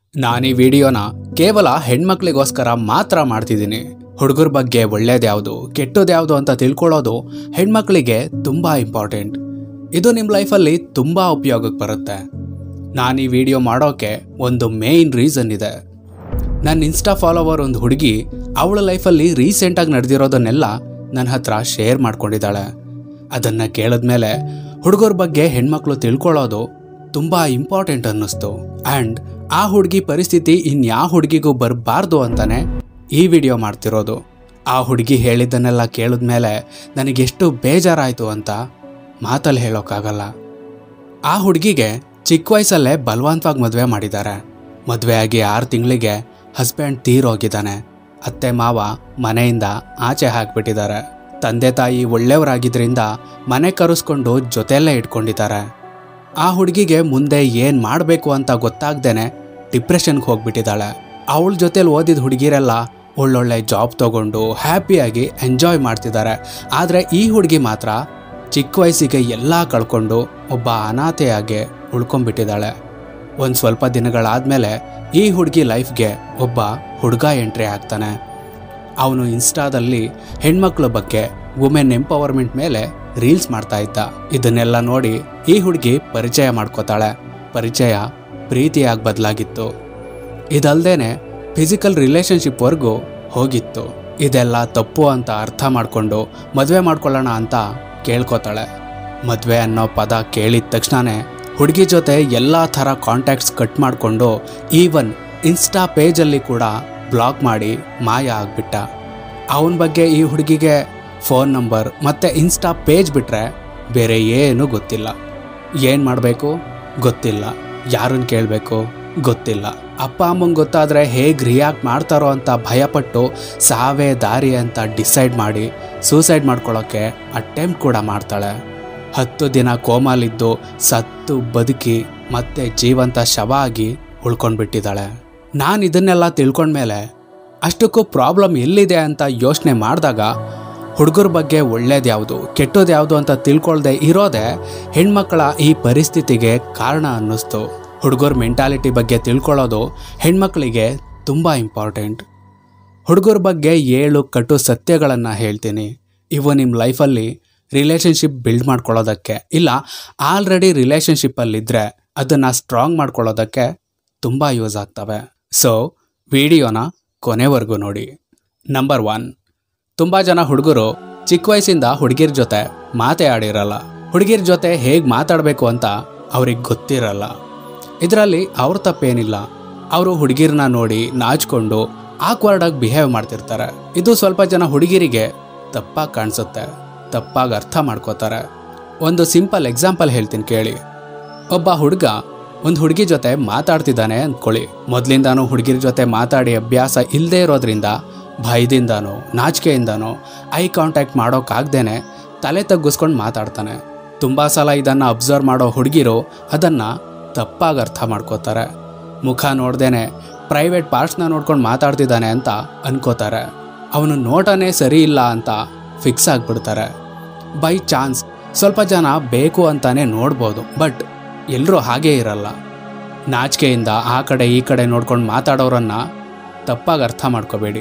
ನಾನು ಈ ವಿಡಿಯೋನ ಕೇವಲ ಹೆಣ್ಮಕ್ಳಿಗೋಸ್ಕರ ಮಾತ್ರ ಮಾಡ್ತಿದ್ದೀನಿ ಹುಡುಗರ ಬಗ್ಗೆ ಒಳ್ಳೇದ್ಯಾವುದು ಕೆಟ್ಟದ್ಯಾವುದು ಅಂತ ತಿಳ್ಕೊಳ್ಳೋದು ಹೆಣ್ಮಕ್ಳಿಗೆ ತುಂಬ ಇಂಪಾರ್ಟೆಂಟ್ ಇದು ನಿಮ್ಮ ಲೈಫಲ್ಲಿ ತುಂಬ ಉಪಯೋಗಕ್ಕೆ ಬರುತ್ತೆ ನಾನು ಈ ವಿಡಿಯೋ ಮಾಡೋಕೆ ಒಂದು ಮೇಯ್ನ್ ರೀಸನ್ ಇದೆ ನನ್ನ ಇನ್ಸ್ಟಾ ಫಾಲೋವರ್ ಒಂದು ಹುಡುಗಿ ಅವಳ ಲೈಫಲ್ಲಿ ರೀಸೆಂಟಾಗಿ ನಡೆದಿರೋದನ್ನೆಲ್ಲ ನನ್ನ ಹತ್ರ ಶೇರ್ ಮಾಡ್ಕೊಂಡಿದ್ದಾಳೆ ಅದನ್ನು ಕೇಳಿದ್ಮೇಲೆ ಹುಡುಗರ ಬಗ್ಗೆ ಹೆಣ್ಮಕ್ಳು ತಿಳ್ಕೊಳ್ಳೋದು ತುಂಬ ಇಂಪಾರ್ಟೆಂಟ್ ಅನ್ನಿಸ್ತು ಆ್ಯಂಡ್ ಆ ಹುಡುಗಿ ಪರಿಸ್ಥಿತಿ ಇನ್ಯಾವ ಹುಡುಗಿಗೂ ಬರಬಾರ್ದು ಅಂತಾನೆ ಈ ವಿಡಿಯೋ ಮಾಡ್ತಿರೋದು ಆ ಹುಡುಗಿ ಹೇಳಿದ್ದನ್ನೆಲ್ಲ ಕೇಳಿದ್ಮೇಲೆ ನನಗೆಷ್ಟು ಬೇಜಾರಾಯಿತು ಅಂತ ಮಾತಲ್ಲಿ ಹೇಳೋಕ್ಕಾಗಲ್ಲ ಆ ಹುಡುಗಿಗೆ ಚಿಕ್ಕ ವಯಸ್ಸಲ್ಲೇ ಬಲವಂತವಾಗಿ ಮದುವೆ ಮಾಡಿದ್ದಾರೆ ಮದುವೆ ಆಗಿ ಆರು ತಿಂಗಳಿಗೆ ಹಸ್ಬೆಂಡ್ ತೀರೋಗಿದ್ದಾನೆ ಅತ್ತೆ ಮಾವ ಮನೆಯಿಂದ ಆಚೆ ಹಾಕ್ಬಿಟ್ಟಿದ್ದಾರೆ ತಂದೆ ತಾಯಿ ಒಳ್ಳೆಯವರಾಗಿದ್ರಿಂದ ಮನೆ ಕರೆಸ್ಕೊಂಡು ಜೊತೆಯಲ್ಲೇ ಇಟ್ಕೊಂಡಿದ್ದಾರೆ ಆ ಹುಡುಗಿಗೆ ಮುಂದೆ ಏನು ಮಾಡಬೇಕು ಅಂತ ಗೊತ್ತಾಗ್ದೇನೆ ಡಿಪ್ರೆಷನ್ಗೆ ಹೋಗ್ಬಿಟ್ಟಿದ್ದಾಳೆ ಅವಳ ಜೊತೆಲಿ ಓದಿದ ಹುಡುಗಿರೆಲ್ಲ ಒಳ್ಳೊಳ್ಳೆ ಜಾಬ್ ತಗೊಂಡು ಹ್ಯಾಪಿಯಾಗಿ ಎಂಜಾಯ್ ಮಾಡ್ತಿದ್ದಾರೆ ಆದರೆ ಈ ಹುಡುಗಿ ಮಾತ್ರ ಚಿಕ್ಕ ವಯಸ್ಸಿಗೆ ಎಲ್ಲ ಕಳ್ಕೊಂಡು ಒಬ್ಬ ಅನಾಥೆಯಾಗಿ ಉಳ್ಕೊಂಡ್ಬಿಟ್ಟಿದ್ದಾಳೆ ಒಂದು ಸ್ವಲ್ಪ ದಿನಗಳಾದಮೇಲೆ ಈ ಹುಡುಗಿ ಲೈಫ್ಗೆ ಒಬ್ಬ ಹುಡುಗ ಎಂಟ್ರಿ ಆಗ್ತಾನೆ ಅವನು ಇನ್ಸ್ಟಾದಲ್ಲಿ ಹೆಣ್ಮಕ್ಳ ಬಗ್ಗೆ ವುಮೆನ್ ಎಂಪವರ್ಮೆಂಟ್ ಮೇಲೆ ರೀಲ್ಸ್ ಮಾಡ್ತಾ ಇದ್ದ ಇದನ್ನೆಲ್ಲ ನೋಡಿ ಈ ಹುಡುಗಿ ಪರಿಚಯ ಮಾಡ್ಕೋತಾಳೆ ಪರಿಚಯ ಪ್ರೀತಿಯಾಗಿ ಬದಲಾಗಿತ್ತು ಇದಲ್ದೇನೆ ಫಿಸಿಕಲ್ ರಿಲೇಶನ್ಶಿಪ್ವರೆಗೂ ಹೋಗಿತ್ತು ಇದೆಲ್ಲ ತಪ್ಪು ಅಂತ ಅರ್ಥ ಮಾಡಿಕೊಂಡು ಮದುವೆ ಮಾಡ್ಕೊಳ್ಳೋಣ ಅಂತ ಕೇಳ್ಕೊತಾಳೆ ಮದುವೆ ಅನ್ನೋ ಪದ ಕೇಳಿದ ತಕ್ಷಣನೇ ಹುಡುಗಿ ಜೊತೆ ಎಲ್ಲ ಥರ ಕಾಂಟ್ಯಾಕ್ಟ್ಸ್ ಕಟ್ ಮಾಡಿಕೊಂಡು ಈವನ್ ಇನ್ಸ್ಟಾ ಪೇಜಲ್ಲಿ ಕೂಡ ಬ್ಲಾಕ್ ಮಾಡಿ ಮಾಯ ಆಗಿಬಿಟ್ಟ ಅವನ ಬಗ್ಗೆ ಈ ಹುಡುಗಿಗೆ ಫೋನ್ ನಂಬರ್ ಮತ್ತು ಇನ್ಸ್ಟಾ ಪೇಜ್ ಬಿಟ್ಟರೆ ಬೇರೆ ಏನೂ ಗೊತ್ತಿಲ್ಲ ಏನು ಮಾಡಬೇಕು ಗೊತ್ತಿಲ್ಲ ಯಾರನ್ನ ಕೇಳಬೇಕು ಗೊತ್ತಿಲ್ಲ ಅಪ್ಪ ಅಮ್ಮಂಗೆ ಗೊತ್ತಾದರೆ ಹೇಗೆ ರಿಯಾಕ್ಟ್ ಮಾಡ್ತಾರೋ ಅಂತ ಭಯಪಟ್ಟು ಸಾವೇ ದಾರಿ ಅಂತ ಡಿಸೈಡ್ ಮಾಡಿ ಸೂಸೈಡ್ ಮಾಡ್ಕೊಳ್ಳೋಕ್ಕೆ ಅಟೆಂಪ್ಟ್ ಕೂಡ ಮಾಡ್ತಾಳೆ ಹತ್ತು ದಿನ ಕೋಮಾಲಿದ್ದು ಸತ್ತು ಬದುಕಿ ಮತ್ತೆ ಜೀವಂತ ಶವ ಆಗಿ ಉಳ್ಕೊಂಡ್ಬಿಟ್ಟಿದ್ದಾಳೆ ನಾನು ಇದನ್ನೆಲ್ಲ ತಿಳ್ಕೊಂಡ್ಮೇಲೆ ಅಷ್ಟಕ್ಕೂ ಪ್ರಾಬ್ಲಮ್ ಎಲ್ಲಿದೆ ಅಂತ ಯೋಚನೆ ಮಾಡಿದಾಗ ಹುಡುಗರ ಬಗ್ಗೆ ಒಳ್ಳೇದ್ಯಾವುದು ಕೆಟ್ಟದ್ಯಾವುದು ಅಂತ ತಿಳ್ಕೊಳ್ದೆ ಇರೋದೇ ಹೆಣ್ಮಕ್ಳ ಈ ಪರಿಸ್ಥಿತಿಗೆ ಕಾರಣ ಅನ್ನಿಸ್ತು ಹುಡುಗರ ಮೆಂಟಾಲಿಟಿ ಬಗ್ಗೆ ತಿಳ್ಕೊಳ್ಳೋದು ಹೆಣ್ಮಕ್ಳಿಗೆ ತುಂಬ ಇಂಪಾರ್ಟೆಂಟ್ ಹುಡುಗರ ಬಗ್ಗೆ ಏಳು ಕಟು ಸತ್ಯಗಳನ್ನು ಹೇಳ್ತೀನಿ ಇವು ನಿಮ್ಮ ಲೈಫಲ್ಲಿ ರಿಲೇಷನ್ಶಿಪ್ ಬಿಲ್ಡ್ ಮಾಡ್ಕೊಳ್ಳೋದಕ್ಕೆ ಇಲ್ಲ ಆಲ್ರೆಡಿ ರಿಲೇಷನ್ಶಿಪ್ಪಲ್ಲಿದ್ದರೆ ಅದನ್ನು ಸ್ಟ್ರಾಂಗ್ ಮಾಡ್ಕೊಳ್ಳೋದಕ್ಕೆ ತುಂಬ ಯೂಸ್ ಆಗ್ತವೆ ಸೊ ವಿಡಿಯೋನ ಕೊನೆವರೆಗೂ ನೋಡಿ ನಂಬರ್ ಒನ್ ತುಂಬ ಜನ ಹುಡುಗರು ಚಿಕ್ಕ ವಯಸ್ಸಿಂದ ಹುಡುಗಿರ ಜೊತೆ ಮಾತೇ ಆಡಿರಲ್ಲ ಹುಡುಗಿರ ಜೊತೆ ಹೇಗೆ ಮಾತಾಡಬೇಕು ಅಂತ ಅವ್ರಿಗೆ ಗೊತ್ತಿರಲ್ಲ ಇದರಲ್ಲಿ ಅವ್ರ ತಪ್ಪೇನಿಲ್ಲ ಅವರು ಹುಡುಗಿರನ್ನ ನೋಡಿ ನಾಚ್ಕೊಂಡು ಆಕ್ವರ್ಡಾಗಿ ಬಿಹೇವ್ ಮಾಡ್ತಿರ್ತಾರೆ ಇದು ಸ್ವಲ್ಪ ಜನ ಹುಡುಗಿರಿಗೆ ತಪ್ಪಾಗಿ ಕಾಣಿಸುತ್ತೆ ತಪ್ಪಾಗಿ ಅರ್ಥ ಮಾಡ್ಕೋತಾರೆ ಒಂದು ಸಿಂಪಲ್ ಎಕ್ಸಾಂಪಲ್ ಹೇಳ್ತೀನಿ ಕೇಳಿ ಒಬ್ಬ ಹುಡುಗ ಒಂದು ಹುಡುಗಿ ಜೊತೆ ಮಾತಾಡ್ತಿದ್ದಾನೆ ಅಂದ್ಕೊಳ್ಳಿ ಮೊದಲಿಂದಾನು ಹುಡುಗಿರ ಜೊತೆ ಮಾತಾಡಿ ಅಭ್ಯಾಸ ಇಲ್ಲದೆ ಇರೋದ್ರಿಂದ ಭಯದಿಂದಾನೋ ನಾಚಿಕೆಯಿಂದಾನೋ ಐ ಕಾಂಟ್ಯಾಕ್ಟ್ ಮಾಡೋಕ್ಕಾಗ್ದೇನೆ ತಲೆ ತಗ್ಗಿಸ್ಕೊಂಡು ಮಾತಾಡ್ತಾನೆ ತುಂಬ ಸಲ ಇದನ್ನು ಅಬ್ಸರ್ವ್ ಮಾಡೋ ಹುಡುಗಿರು ಅದನ್ನು ತಪ್ಪಾಗಿ ಅರ್ಥ ಮಾಡ್ಕೋತಾರೆ ಮುಖ ನೋಡ್ದೇನೆ ಪ್ರೈವೇಟ್ ಪಾರ್ಟ್ಸ್ನ ನೋಡ್ಕೊಂಡು ಮಾತಾಡ್ತಿದ್ದಾನೆ ಅಂತ ಅನ್ಕೋತಾರೆ ಅವನು ನೋಟನೇ ಸರಿ ಇಲ್ಲ ಅಂತ ಫಿಕ್ಸ್ ಆಗಿಬಿಡ್ತಾರೆ ಬೈ ಚಾನ್ಸ್ ಸ್ವಲ್ಪ ಜನ ಬೇಕು ಅಂತಾನೆ ನೋಡ್ಬೋದು ಬಟ್ ಎಲ್ಲರೂ ಹಾಗೇ ಇರಲ್ಲ ನಾಚಿಕೆಯಿಂದ ಆ ಕಡೆ ಈ ಕಡೆ ನೋಡ್ಕೊಂಡು ಮಾತಾಡೋರನ್ನ ತಪ್ಪಾಗಿ ಅರ್ಥ ಮಾಡ್ಕೋಬೇಡಿ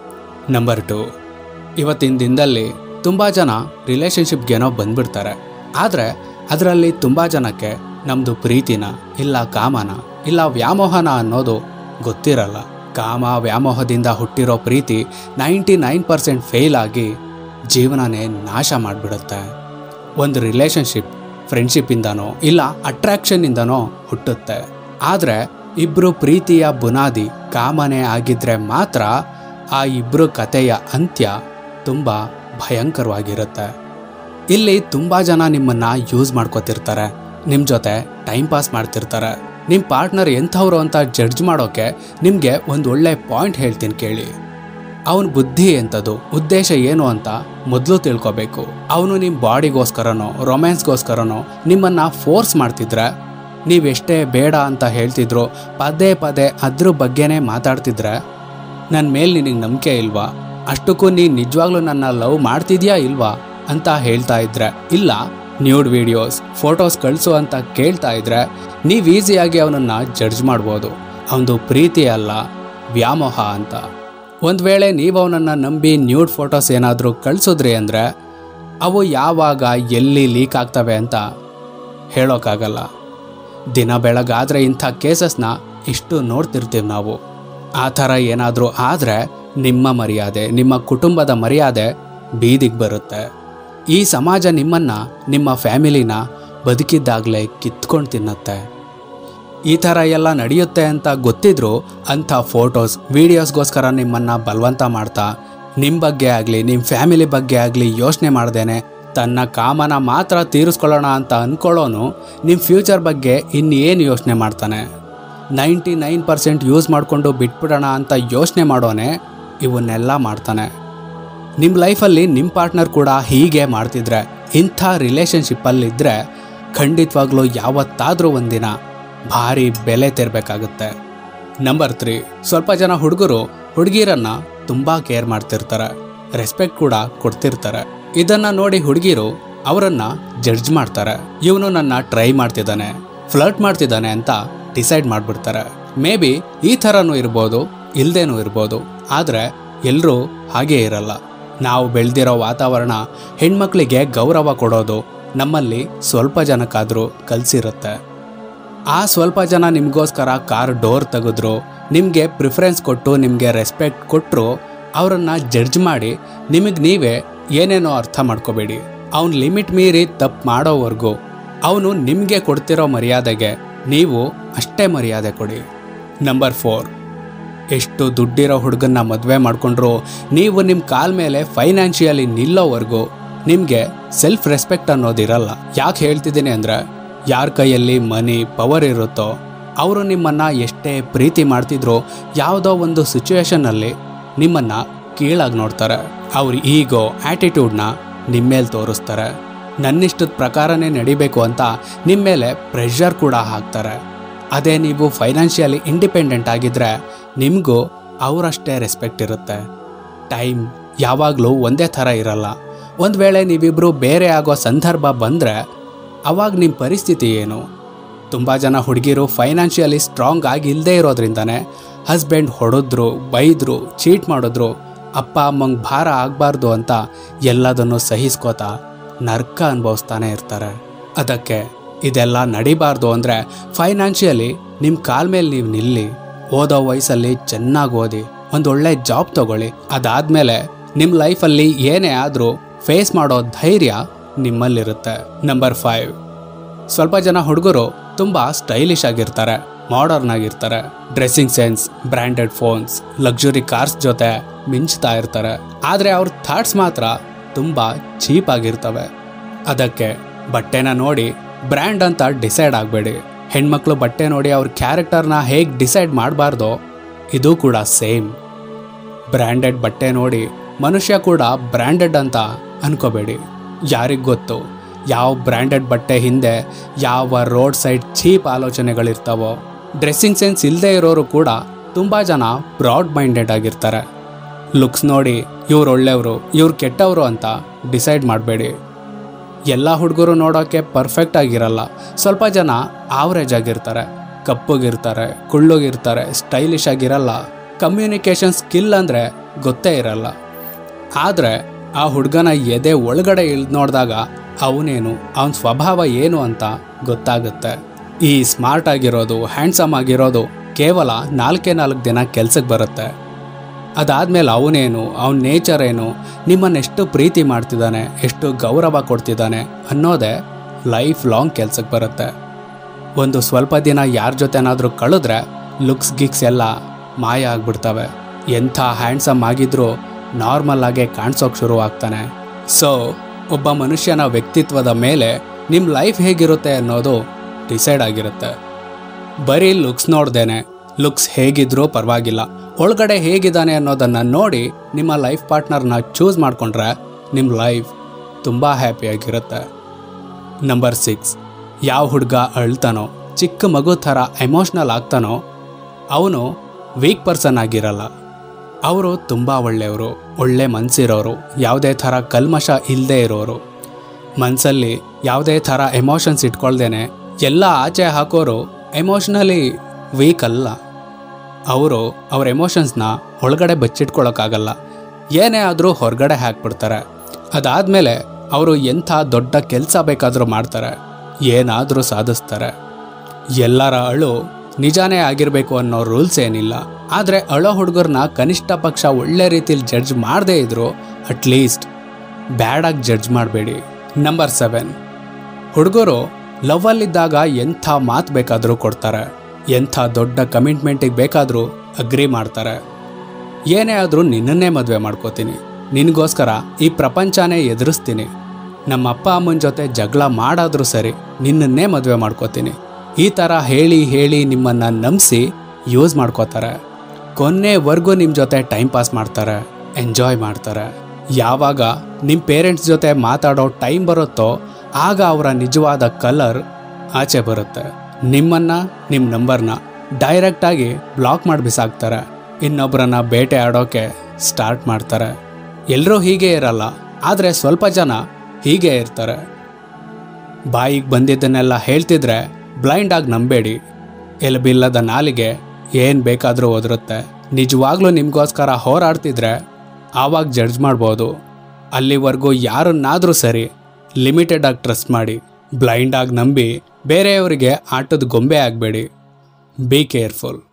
ನಂಬರ್ ಟು ಇವತ್ತಿನ ದಿನದಲ್ಲಿ ತುಂಬ ಜನ ರಿಲೇಷನ್ಶಿಪ್ಗೇನೋ ಬಂದ್ಬಿಡ್ತಾರೆ ಆದರೆ ಅದರಲ್ಲಿ ತುಂಬ ಜನಕ್ಕೆ ನಮ್ಮದು ಪ್ರೀತಿನ ಇಲ್ಲ ಕಾಮನ ಇಲ್ಲ ವ್ಯಾಮೋಹನ ಅನ್ನೋದು ಗೊತ್ತಿರಲ್ಲ ಕಾಮ ವ್ಯಾಮೋಹದಿಂದ ಹುಟ್ಟಿರೋ ಪ್ರೀತಿ ನೈಂಟಿ ನೈನ್ ಪರ್ಸೆಂಟ್ ಫೇಲ್ ಆಗಿ ಜೀವನನೇ ನಾಶ ಮಾಡಿಬಿಡುತ್ತೆ ಒಂದು ರಿಲೇಷನ್ಶಿಪ್ ಫ್ರೆಂಡ್ಶಿಪ್ಪಿಂದನೋ ಇಲ್ಲ ಅಟ್ರಾಕ್ಷನ್ನಿಂದನೋ ಹುಟ್ಟುತ್ತೆ ಆದರೆ ಇಬ್ಬರು ಪ್ರೀತಿಯ ಬುನಾದಿ ಕಾಮನೆ ಆಗಿದ್ರೆ ಮಾತ್ರ ಆ ಇಬ್ಬರು ಕಥೆಯ ಅಂತ್ಯ ತುಂಬ ಭಯಂಕರವಾಗಿರುತ್ತೆ ಇಲ್ಲಿ ತುಂಬ ಜನ ನಿಮ್ಮನ್ನ ಯೂಸ್ ಮಾಡ್ಕೋತಿರ್ತಾರೆ ನಿಮ್ಮ ಜೊತೆ ಟೈಮ್ ಪಾಸ್ ಮಾಡ್ತಿರ್ತಾರೆ ನಿಮ್ಮ ಪಾರ್ಟ್ನರ್ ಎಂಥವ್ರು ಅಂತ ಜಡ್ಜ್ ಮಾಡೋಕೆ ನಿಮಗೆ ಒಂದು ಒಳ್ಳೆ ಪಾಯಿಂಟ್ ಹೇಳ್ತೀನಿ ಕೇಳಿ ಅವನ ಬುದ್ಧಿ ಎಂಥದ್ದು ಉದ್ದೇಶ ಏನು ಅಂತ ಮೊದಲು ತಿಳ್ಕೊಬೇಕು ಅವನು ನಿಮ್ಮ ಬಾಡಿಗೋಸ್ಕರನೋ ರೊಮ್ಯಾನ್ಸ್ಗೋಸ್ಕರನೋ ನಿಮ್ಮನ್ನು ಫೋರ್ಸ್ ಮಾಡ್ತಿದ್ರೆ ನೀವೆಷ್ಟೇ ಬೇಡ ಅಂತ ಹೇಳ್ತಿದ್ರು ಪದೇ ಪದೇ ಅದ್ರ ಬಗ್ಗೆನೇ ಮಾತಾಡ್ತಿದ್ರೆ ನನ್ನ ಮೇಲೆ ನಿನಗೆ ನಂಬಿಕೆ ಇಲ್ವಾ ಅಷ್ಟಕ್ಕೂ ನೀನು ನಿಜವಾಗ್ಲೂ ನನ್ನ ಲವ್ ಮಾಡ್ತಿದ್ಯಾ ಇಲ್ವಾ ಅಂತ ಹೇಳ್ತಾ ಇದ್ರೆ ಇಲ್ಲ ನ್ಯೂಡ್ ವಿಡಿಯೋಸ್ ಫೋಟೋಸ್ ಕಳಿಸು ಅಂತ ಕೇಳ್ತಾ ಇದ್ರೆ ನೀವು ಈಸಿಯಾಗಿ ಅವನನ್ನು ಜಡ್ಜ್ ಮಾಡ್ಬೋದು ಅವನದು ಪ್ರೀತಿ ಅಲ್ಲ ವ್ಯಾಮೋಹ ಅಂತ ಒಂದು ವೇಳೆ ನೀವು ಅವನನ್ನು ನಂಬಿ ನ್ಯೂಡ್ ಫೋಟೋಸ್ ಏನಾದರೂ ಕಳಿಸಿದ್ರಿ ಅಂದರೆ ಅವು ಯಾವಾಗ ಎಲ್ಲಿ ಲೀಕ್ ಆಗ್ತವೆ ಅಂತ ಹೇಳೋಕ್ಕಾಗಲ್ಲ ದಿನ ಬೆಳಗಾದರೆ ಇಂಥ ಕೇಸಸ್ನ ಇಷ್ಟು ನೋಡ್ತಿರ್ತೀವಿ ನಾವು ಆ ಥರ ಏನಾದರೂ ಆದರೆ ನಿಮ್ಮ ಮರ್ಯಾದೆ ನಿಮ್ಮ ಕುಟುಂಬದ ಮರ್ಯಾದೆ ಬೀದಿಗೆ ಬರುತ್ತೆ ಈ ಸಮಾಜ ನಿಮ್ಮನ್ನು ನಿಮ್ಮ ಫ್ಯಾಮಿಲಿನ ಬದುಕಿದ್ದಾಗಲೇ ಕಿತ್ಕೊಂಡು ತಿನ್ನತ್ತೆ ಈ ಥರ ಎಲ್ಲ ನಡೆಯುತ್ತೆ ಅಂತ ಗೊತ್ತಿದ್ರೂ ಅಂಥ ಫೋಟೋಸ್ ವೀಡಿಯೋಸ್ಗೋಸ್ಕರ ನಿಮ್ಮನ್ನು ಬಲವಂತ ಮಾಡ್ತಾ ನಿಮ್ಮ ಬಗ್ಗೆ ಆಗಲಿ ನಿಮ್ಮ ಫ್ಯಾಮಿಲಿ ಬಗ್ಗೆ ಆಗಲಿ ಯೋಚನೆ ಮಾಡ್ದೇನೆ ತನ್ನ ಕಾಮನ ಮಾತ್ರ ತೀರಿಸ್ಕೊಳ್ಳೋಣ ಅಂತ ಅಂದ್ಕೊಳ್ಳೋನು ನಿಮ್ಮ ಫ್ಯೂಚರ್ ಬಗ್ಗೆ ಇನ್ನೇನು ಯೋಚನೆ ಮಾಡ್ತಾನೆ ನೈಂಟಿ ನೈನ್ ಪರ್ಸೆಂಟ್ ಯೂಸ್ ಮಾಡಿಕೊಂಡು ಬಿಟ್ಬಿಡೋಣ ಅಂತ ಯೋಚನೆ ಮಾಡೋನೆ ಇವನ್ನೆಲ್ಲ ಮಾಡ್ತಾನೆ ನಿಮ್ಮ ಲೈಫಲ್ಲಿ ನಿಮ್ಮ ಪಾರ್ಟ್ನರ್ ಕೂಡ ಹೀಗೆ ಮಾಡ್ತಿದ್ರೆ ಇಂಥ ರಿಲೇಷನ್ಶಿಪ್ಪಲ್ಲಿದ್ದರೆ ಖಂಡಿತವಾಗ್ಲೂ ಯಾವತ್ತಾದರೂ ಒಂದಿನ ಭಾರಿ ಬೆಲೆ ತೆರಬೇಕಾಗುತ್ತೆ ನಂಬರ್ ತ್ರೀ ಸ್ವಲ್ಪ ಜನ ಹುಡುಗರು ಹುಡುಗಿರನ್ನ ತುಂಬ ಕೇರ್ ಮಾಡ್ತಿರ್ತಾರೆ ರೆಸ್ಪೆಕ್ಟ್ ಕೂಡ ಕೊಡ್ತಿರ್ತಾರೆ ಇದನ್ನ ನೋಡಿ ಹುಡುಗಿರು ಅವರನ್ನ ಜಡ್ಜ್ ಮಾಡ್ತಾರೆ ಇವನು ನನ್ನ ಟ್ರೈ ಮಾಡ್ತಿದ್ದಾನೆ ಫ್ಲರ್ಟ್ ಮಾಡ್ತಿದ್ದಾನೆ ಅಂತ ಡಿಸೈಡ್ ಮಾಡ್ಬಿಡ್ತಾರೆ ಮೇ ಬಿ ಈ ಥರನೂ ಇರ್ಬೋದು ಇಲ್ದೇನೂ ಇರ್ಬೋದು ಆದರೆ ಎಲ್ಲರೂ ಹಾಗೇ ಇರಲ್ಲ ನಾವು ಬೆಳೆದಿರೋ ವಾತಾವರಣ ಹೆಣ್ಮಕ್ಳಿಗೆ ಗೌರವ ಕೊಡೋದು ನಮ್ಮಲ್ಲಿ ಸ್ವಲ್ಪ ಜನಕ್ಕಾದರೂ ಕಲಿಸಿರುತ್ತೆ ಆ ಸ್ವಲ್ಪ ಜನ ನಿಮಗೋಸ್ಕರ ಕಾರ್ ಡೋರ್ ತೆಗೆದ್ರು ನಿಮಗೆ ಪ್ರಿಫರೆನ್ಸ್ ಕೊಟ್ಟು ನಿಮಗೆ ರೆಸ್ಪೆಕ್ಟ್ ಕೊಟ್ಟರು ಅವರನ್ನು ಜಡ್ಜ್ ಮಾಡಿ ನಿಮಗೆ ನೀವೇ ಏನೇನೋ ಅರ್ಥ ಮಾಡ್ಕೋಬೇಡಿ ಅವನ ಲಿಮಿಟ್ ಮೀರಿ ತಪ್ಪು ಮಾಡೋವರೆಗೂ ಅವನು ನಿಮಗೆ ಕೊಡ್ತಿರೋ ಮರ್ಯಾದೆಗೆ ನೀವು ಅಷ್ಟೇ ಮರ್ಯಾದೆ ಕೊಡಿ ನಂಬರ್ ಫೋರ್ ಎಷ್ಟು ದುಡ್ಡಿರೋ ಹುಡುಗನ್ನ ಮದುವೆ ಮಾಡಿಕೊಂಡ್ರು ನೀವು ನಿಮ್ಮ ಕಾಲ್ ಮೇಲೆ ಫೈನಾನ್ಷಿಯಲಿ ನಿಲ್ಲೋವರೆಗೂ ನಿಮಗೆ ಸೆಲ್ಫ್ ರೆಸ್ಪೆಕ್ಟ್ ಅನ್ನೋದಿರಲ್ಲ ಯಾಕೆ ಹೇಳ್ತಿದ್ದೀನಿ ಅಂದರೆ ಯಾರ ಕೈಯಲ್ಲಿ ಮನಿ ಪವರ್ ಇರುತ್ತೋ ಅವರು ನಿಮ್ಮನ್ನು ಎಷ್ಟೇ ಪ್ರೀತಿ ಮಾಡ್ತಿದ್ರು ಯಾವುದೋ ಒಂದು ಸಿಚುವೇಶನ್ನಲ್ಲಿ ನಿಮ್ಮನ್ನು ಕೀಳಾಗಿ ನೋಡ್ತಾರೆ ಅವ್ರ ಈಗೋ ಆ್ಯಟಿಟ್ಯೂಡ್ನ ನಿಮ್ಮ ಮೇಲೆ ತೋರಿಸ್ತಾರೆ ನನ್ನಿಷ್ಟದ ಪ್ರಕಾರನೇ ನಡಿಬೇಕು ಅಂತ ನಿಮ್ಮ ಮೇಲೆ ಪ್ರೆಷರ್ ಕೂಡ ಹಾಕ್ತಾರೆ ಅದೇ ನೀವು ಫೈನಾನ್ಷಿಯಲಿ ಇಂಡಿಪೆಂಡೆಂಟ್ ಆಗಿದ್ದರೆ ನಿಮಗೂ ಅವರಷ್ಟೇ ರೆಸ್ಪೆಕ್ಟ್ ಇರುತ್ತೆ ಟೈಮ್ ಯಾವಾಗಲೂ ಒಂದೇ ಥರ ಇರಲ್ಲ ಒಂದು ವೇಳೆ ನೀವಿಬ್ಬರು ಬೇರೆ ಆಗೋ ಸಂದರ್ಭ ಬಂದರೆ ಅವಾಗ ನಿಮ್ಮ ಪರಿಸ್ಥಿತಿ ಏನು ತುಂಬ ಜನ ಹುಡುಗಿರು ಫೈನಾನ್ಷಿಯಲಿ ಸ್ಟ್ರಾಂಗ್ ಆಗಿ ಇಲ್ಲದೇ ಇರೋದ್ರಿಂದನೇ ಹಸ್ಬೆಂಡ್ ಹೊಡೆದ್ರು ಬೈದ್ರು ಚೀಟ್ ಮಾಡಿದ್ರು ಅಪ್ಪ ಅಮ್ಮಂಗೆ ಭಾರ ಆಗಬಾರ್ದು ಅಂತ ಎಲ್ಲದನ್ನು ಸಹಿಸ್ಕೋತಾ ನರ್ಕ ಅನುಭವಿಸ್ತಾನೆ ಇರ್ತಾರೆ ಅದಕ್ಕೆ ಇದೆಲ್ಲ ನಡಿಬಾರ್ದು ಅಂದರೆ ಫೈನಾನ್ಷಿಯಲಿ ನಿಮ್ಮ ಕಾಲ್ ಮೇಲೆ ನೀವು ನಿಲ್ಲಿ ಓದೋ ವಯಸ್ಸಲ್ಲಿ ಚೆನ್ನಾಗಿ ಓದಿ ಒಂದು ಒಳ್ಳೆ ಜಾಬ್ ತಗೊಳ್ಳಿ ಅದಾದಮೇಲೆ ನಿಮ್ಮ ಲೈಫಲ್ಲಿ ಏನೇ ಆದರೂ ಫೇಸ್ ಮಾಡೋ ಧೈರ್ಯ ನಿಮ್ಮಲ್ಲಿರುತ್ತೆ ನಂಬರ್ ಫೈವ್ ಸ್ವಲ್ಪ ಜನ ಹುಡುಗರು ತುಂಬ ಸ್ಟೈಲಿಶ್ ಆಗಿರ್ತಾರೆ ಮಾಡರ್ನ್ ಆಗಿರ್ತಾರೆ dressing sense branded phones luxury cars ಜೊತೆ ಮಿಂಚ್ತಾ ಇರ್ತಾರೆ ಆದರೆ ಅವ್ರ ಥಾಟ್ಸ್ ಮಾತ್ರ ತುಂಬ ಚೀಪ್ ಆಗಿರ್ತವೆ ಅದಕ್ಕೆ ಬಟ್ಟೆನ ನೋಡಿ ಬ್ರ್ಯಾಂಡ್ ಅಂತ ಡಿಸೈಡ್ ಆಗಬೇಡಿ ಹೆಣ್ಮಕ್ಳು ಬಟ್ಟೆ ನೋಡಿ ಅವ್ರ ಕ್ಯಾರೆಕ್ಟರ್ನ ಹೇಗೆ ಡಿಸೈಡ್ ಮಾಡಬಾರ್ದೋ ಇದು ಕೂಡ ಸೇಮ್ ಬ್ರ್ಯಾಂಡೆಡ್ ಬಟ್ಟೆ ನೋಡಿ ಮನುಷ್ಯ ಕೂಡ ಬ್ರ್ಯಾಂಡೆಡ್ ಅಂತ ಅನ್ಕೋಬೇಡಿ ಯಾರಿಗೆ ಗೊತ್ತು ಯಾವ ಬ್ರ್ಯಾಂಡೆಡ್ ಬಟ್ಟೆ ಹಿಂದೆ ಯಾವ ರೋಡ್ ಸೈಡ್ ಚೀಪ್ ಆಲೋಚನೆಗಳಿರ್ತಾವೋ ಡ್ರೆಸ್ಸಿಂಗ್ ಸೆನ್ಸ್ ಇಲ್ಲದೆ ಇರೋರು ಕೂಡ ತುಂಬ ಜನ ಬ್ರಾಡ್ ಮೈಂಡೆಡ್ ಆಗಿರ್ತಾರೆ ಲುಕ್ಸ್ ನೋಡಿ ಇವ್ರು ಒಳ್ಳೆಯವರು ಇವ್ರು ಕೆಟ್ಟವರು ಅಂತ ಡಿಸೈಡ್ ಮಾಡಬೇಡಿ ಎಲ್ಲ ಹುಡುಗರು ನೋಡೋಕ್ಕೆ ಪರ್ಫೆಕ್ಟ್ ಆಗಿರಲ್ಲ ಸ್ವಲ್ಪ ಜನ ಆವ್ರೇಜ್ ಆಗಿರ್ತಾರೆ ಕಪ್ಪಗಿರ್ತಾರೆ ಕುಳ್ಳಗಿರ್ತಾರೆ ಸ್ಟೈಲಿಶ್ ಆಗಿರಲ್ಲ ಕಮ್ಯುನಿಕೇಷನ್ ಸ್ಕಿಲ್ ಅಂದರೆ ಗೊತ್ತೇ ಇರಲ್ಲ ಆದರೆ ಆ ಹುಡುಗನ ಎದೆ ಒಳಗಡೆ ಇಳ್ದು ನೋಡಿದಾಗ ಅವನೇನು ಅವನ ಸ್ವಭಾವ ಏನು ಅಂತ ಗೊತ್ತಾಗುತ್ತೆ ಈ ಸ್ಮಾರ್ಟ್ ಆಗಿರೋದು ಹ್ಯಾಂಡ್ಸಮ್ ಆಗಿರೋದು ಕೇವಲ ನಾಲ್ಕೇ ನಾಲ್ಕು ದಿನ ಕೆಲ್ಸಕ್ಕೆ ಬರುತ್ತೆ ಅದಾದಮೇಲೆ ಅವನೇನು ಅವನ ನೇಚರ್ ಏನು ನಿಮ್ಮನ್ನೆಷ್ಟು ಪ್ರೀತಿ ಮಾಡ್ತಿದ್ದಾನೆ ಎಷ್ಟು ಗೌರವ ಕೊಡ್ತಿದ್ದಾನೆ ಅನ್ನೋದೇ ಲೈಫ್ ಲಾಂಗ್ ಕೆಲ್ಸಕ್ಕೆ ಬರುತ್ತೆ ಒಂದು ಸ್ವಲ್ಪ ದಿನ ಯಾರ ಜೊತೆನಾದರೂ ಕಳೆದ್ರೆ ಲುಕ್ಸ್ ಗಿಕ್ಸ್ ಎಲ್ಲ ಮಾಯ ಆಗ್ಬಿಡ್ತವೆ ಎಂಥ ಹ್ಯಾಂಡ್ಸಮ್ ಆಗಿದ್ರೂ ನಾರ್ಮಲ್ ಆಗೇ ಕಾಣಿಸೋಕೆ ಶುರು ಆಗ್ತಾನೆ ಸೊ ಒಬ್ಬ ಮನುಷ್ಯನ ವ್ಯಕ್ತಿತ್ವದ ಮೇಲೆ ನಿಮ್ಮ ಲೈಫ್ ಹೇಗಿರುತ್ತೆ ಅನ್ನೋದು ಡಿಸೈಡ್ ಆಗಿರುತ್ತೆ ಬರೀ ಲುಕ್ಸ್ ನೋಡ್ದೇನೆ ಲುಕ್ಸ್ ಹೇಗಿದ್ರೂ ಪರವಾಗಿಲ್ಲ ಒಳಗಡೆ ಹೇಗಿದ್ದಾನೆ ಅನ್ನೋದನ್ನು ನೋಡಿ ನಿಮ್ಮ ಲೈಫ್ ಪಾರ್ಟ್ನರ್ನ ಚೂಸ್ ಮಾಡಿಕೊಂಡ್ರೆ ನಿಮ್ಮ ಲೈಫ್ ತುಂಬ ಹ್ಯಾಪಿಯಾಗಿರುತ್ತೆ ನಂಬರ್ ಸಿಕ್ಸ್ ಯಾವ ಹುಡುಗ ಅಳ್ತಾನೋ ಚಿಕ್ಕ ಮಗು ಥರ ಎಮೋಷ್ನಲ್ ಆಗ್ತಾನೋ ಅವನು ವೀಕ್ ಪರ್ಸನ್ ಆಗಿರಲ್ಲ ಅವರು ತುಂಬ ಒಳ್ಳೆಯವರು ಒಳ್ಳೆ ಮನಸ್ಸಿರೋರು ಯಾವುದೇ ಥರ ಕಲ್ಮಶ ಇಲ್ಲದೆ ಇರೋರು ಮನಸ್ಸಲ್ಲಿ ಯಾವುದೇ ಥರ ಎಮೋಷನ್ಸ್ ಇಟ್ಕೊಳ್ದೇನೆ ಎಲ್ಲ ಆಚೆ ಹಾಕೋರು ಎಮೋಷ್ನಲಿ ವೀಕ್ ಅಲ್ಲ ಅವರು ಅವ್ರ ಎಮೋಷನ್ಸ್ನ ಒಳಗಡೆ ಬಚ್ಚಿಟ್ಕೊಳ್ಳೋಕ್ಕಾಗಲ್ಲ ಏನೇ ಆದರೂ ಹೊರಗಡೆ ಹಾಕ್ಬಿಡ್ತಾರೆ ಅದಾದಮೇಲೆ ಅವರು ಎಂಥ ದೊಡ್ಡ ಕೆಲಸ ಬೇಕಾದರೂ ಮಾಡ್ತಾರೆ ಏನಾದರೂ ಸಾಧಿಸ್ತಾರೆ ಎಲ್ಲರ ಅಳು ನಿಜಾನೇ ಆಗಿರಬೇಕು ಅನ್ನೋ ರೂಲ್ಸ್ ಏನಿಲ್ಲ ಆದರೆ ಅಳೋ ಹುಡುಗರನ್ನ ಕನಿಷ್ಠ ಪಕ್ಷ ಒಳ್ಳೆ ರೀತಿಲಿ ಜಡ್ಜ್ ಮಾಡದೇ ಇದ್ರು ಅಟ್ಲೀಸ್ಟ್ ಬ್ಯಾಡಾಗಿ ಜಡ್ಜ್ ಮಾಡಬೇಡಿ ನಂಬರ್ ಸೆವೆನ್ ಹುಡುಗರು ಲವ್ವಲ್ಲಿದ್ದಾಗ ಎಂಥ ಮಾತು ಬೇಕಾದರೂ ಕೊಡ್ತಾರೆ ಎಂಥ ದೊಡ್ಡ ಕಮಿಟ್ಮೆಂಟಿಗೆ ಬೇಕಾದರೂ ಅಗ್ರಿ ಮಾಡ್ತಾರೆ ಏನೇ ಆದರೂ ನಿನ್ನನ್ನೇ ಮದುವೆ ಮಾಡ್ಕೋತೀನಿ ನಿನಗೋಸ್ಕರ ಈ ಪ್ರಪಂಚನೇ ಎದುರಿಸ್ತೀನಿ ನಮ್ಮ ಅಪ್ಪ ಅಮ್ಮನ ಜೊತೆ ಜಗಳ ಮಾಡಾದರೂ ಸರಿ ನಿನ್ನನ್ನೇ ಮದುವೆ ಮಾಡ್ಕೋತೀನಿ ಈ ಥರ ಹೇಳಿ ಹೇಳಿ ನಿಮ್ಮನ್ನು ನಂಬಿಸಿ ಯೂಸ್ ಮಾಡ್ಕೋತಾರೆ ಕೊನೆವರೆಗೂ ನಿಮ್ಮ ಜೊತೆ ಟೈಮ್ ಪಾಸ್ ಮಾಡ್ತಾರೆ ಎಂಜಾಯ್ ಮಾಡ್ತಾರೆ ಯಾವಾಗ ನಿಮ್ಮ ಪೇರೆಂಟ್ಸ್ ಜೊತೆ ಮಾತಾಡೋ ಟೈಮ್ ಬರುತ್ತೋ ಆಗ ಅವರ ನಿಜವಾದ ಕಲರ್ ಆಚೆ ಬರುತ್ತೆ ನಿಮ್ಮನ್ನ ನಿಮ್ಮ ನಂಬರ್ನ ಡೈರೆಕ್ಟಾಗಿ ಬ್ಲಾಕ್ ಮಾಡಿ ಬಿಸಾಕ್ತಾರೆ ಇನ್ನೊಬ್ಬರನ್ನ ಬೇಟೆ ಆಡೋಕೆ ಸ್ಟಾರ್ಟ್ ಮಾಡ್ತಾರೆ ಎಲ್ಲರೂ ಹೀಗೆ ಇರಲ್ಲ ಆದರೆ ಸ್ವಲ್ಪ ಜನ ಹೀಗೆ ಇರ್ತಾರೆ ಬಾಯಿಗೆ ಬಂದಿದ್ದನ್ನೆಲ್ಲ ಹೇಳ್ತಿದ್ರೆ ಬ್ಲೈಂಡ್ ಆಗಿ ನಂಬೇಡಿ ಎಲಬಿಲ್ಲದ ನಾಲಿಗೆ ಏನು ಬೇಕಾದರೂ ಒದರುತ್ತೆ ನಿಜವಾಗ್ಲೂ ನಿಮಗೋಸ್ಕರ ಹೋರಾಡ್ತಿದ್ರೆ ಆವಾಗ ಜಡ್ಜ್ ಮಾಡ್ಬೋದು ಅಲ್ಲಿವರೆಗೂ ಯಾರನ್ನಾದರೂ ಸರಿ ಲಿಮಿಟೆಡ್ ಆಗಿ ಟ್ರಸ್ಟ್ ಮಾಡಿ ಬ್ಲೈಂಡ್ ಆಗಿ ನಂಬಿ ಬೇರೆಯವರಿಗೆ ಆಟದ ಗೊಂಬೆ ಆಗಬೇಡಿ ಬಿ ಕೇರ್ಫುಲ್